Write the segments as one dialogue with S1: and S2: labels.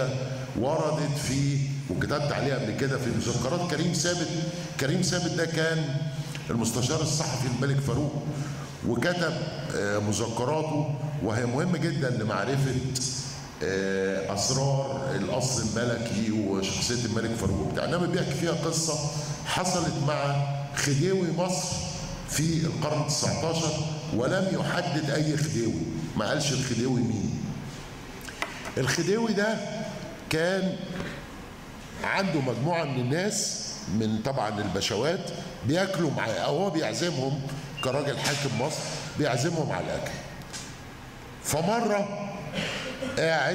S1: وردت في وكتبت عليها قبل كده في مذكرات كريم ثابت كريم ثابت ده كان المستشار الصحفي الملك فاروق وكتب آه، مذكراته وهي مهمة جدا لمعرفة آه، أسرار الأصل الملكي وشخصية الملك فاروق وبتاع إنما بيحكي فيها قصة حصلت مع خديوي مصر في القرن 19 ولم يحدد أي خديوي ما قالش الخديوي مين الخديوي ده كان عنده مجموعة من الناس من طبعا البشوات بياكلوا معاه أو هو بيعزمهم كراجل حاكم مصر بيعزمهم على الأكل فمرة قاعد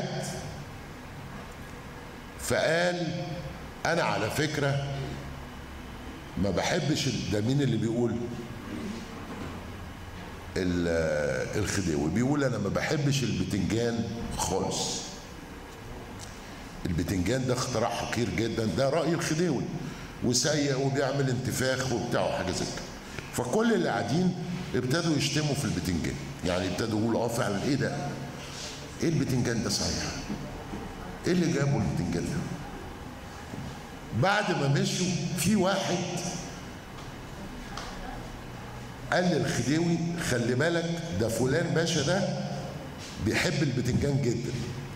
S1: فقال أنا على فكرة ما بحبش ال- ده مين اللي بيقول ال- الخديوي بيقول أنا ما بحبش البتنجان خالص البتنجان ده اختراع حقير جدا ده رأي الخديوي وسيء وبيعمل انتفاخ وبتاع وحاجة زي كده فكل اللي قاعدين ابتدوا يشتموا في البتنجان يعني ابتدوا يقولوا اه فعلا ايه ده ايه البتنجان ده صحيح ايه اللي جابوا البتنجان ده بعد ما مشوا في واحد قال للخديوي خلي بالك ده فلان باشا ده بيحب البتنجان جدا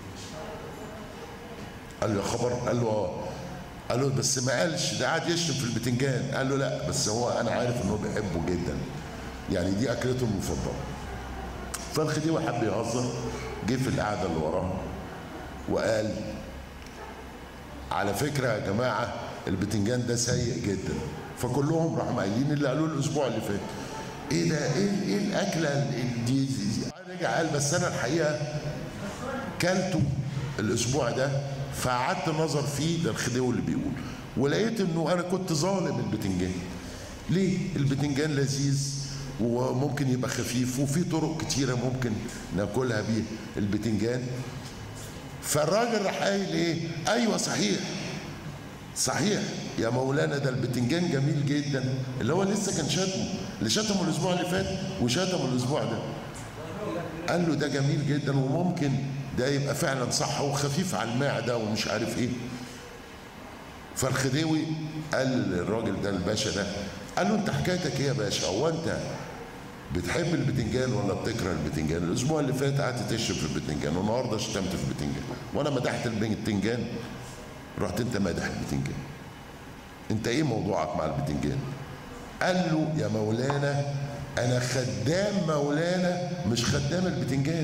S1: قال له يا خبر قال له اه قال له بس ما قالش ده قاعد يشتم في البتنجان قال له لا بس هو انا عارف ان هو بيحبه جدا يعني دي اكلته المفضله فالخديوي حب يهزر جه في القعده اللي وراها وقال على فكره يا جماعه البتنجان ده سيء جدا فكلهم راحوا قايلين اللي قالوه الاسبوع اللي فات ايه ده ايه ايه الاكله ال- دي, دي رجع قال بس انا الحقيقه كلته الاسبوع ده فقعدت نظر فيه ده الخديوي اللي بيقول ولقيت انه انا كنت ظالم البتنجان ليه البتنجان لذيذ وممكن يبقى خفيف وفي طرق كتيره ممكن ناكلها بيه البتنجان فالراجل راح قايل ايه ايوه صحيح صحيح يا مولانا ده البتنجان جميل جدا اللي هو لسه كان شتمه اللي شتمه الاسبوع اللي فات وشتمه الاسبوع ده قال له ده جميل جدا وممكن ده يبقى فعلا صح وخفيف على المعده ومش عارف ايه فالخديوي قال للراجل ده الباشا ده قال له انت حكايتك ايه يا باشا هو انت بتحب البتنجان ولا بتكره البتنجان الاسبوع اللي فات قعدت تشرب في البتنجان والنهارده شتمت في البتنجان وانا مدحت البتنجان رحت انت مادح البتنجان انت ايه موضوعك مع البتنجان قال له يا مولانا انا خدام مولانا مش خدام البتنجان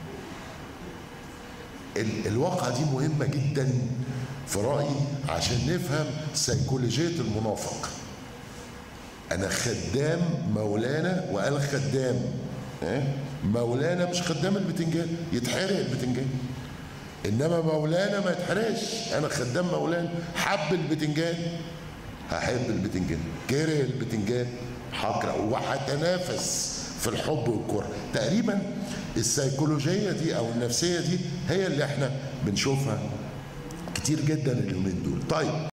S1: ال- الواقعة دي مهمة جدا في رأيي عشان نفهم سيكولوجية المنافق أنا خدام مولانا وقال خدام إيه؟ مولانا مش خدام البتنجان يتحرق البتنجان إنما مولانا ما يتحرقش أنا خدام مولانا حب البتنجان هحب البتنجان كره البتنجان هكره وهتنافس في الحب والكره تقريبا السيكولوجيه دي او النفسيه دي هي اللي احنا بنشوفها كتير جدا اليومين دول طيب